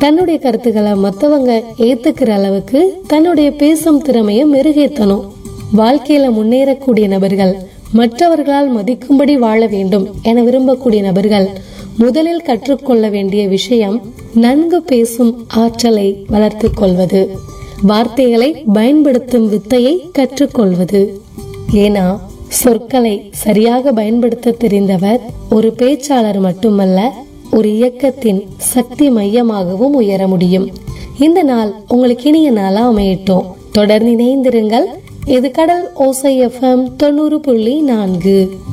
தன்னுடைய கருத்துக்களை மத்தவங்க ஏத்துக்கிற அளவுக்கு தன்னுடைய பேசும் திறமையை மெருகேத்தணும் வாழ்க்கையில முன்னேறக்கூடிய நபர்கள் மற்றவர்களால் மதிக்கும்படி வாழ வேண்டும் என விரும்பக்கூடிய நபர்கள் முதலில் கற்றுக்கொள்ள வேண்டிய விஷயம் நன்கு பேசும் ஆற்றலை வளர்த்துக் கொள்வது வார்த்தைகளை பயன்படுத்தும் வித்தையை கற்றுக்கொள்வது ஏன்னா சொற்களை சரியாக பயன்படுத்த தெரிந்தவர் ஒரு பேச்சாளர் மட்டுமல்ல ஒரு இயக்கத்தின் சக்தி மையமாகவும் உயர முடியும் இந்த நாள் உங்களுக்கு இனிய நாளா அமையட்டும் தொடர்ந்து இணைந்திருங்கள் இது கடல் ஓசை எஃப்எம் தொண்ணூறு புள்ளி நான்கு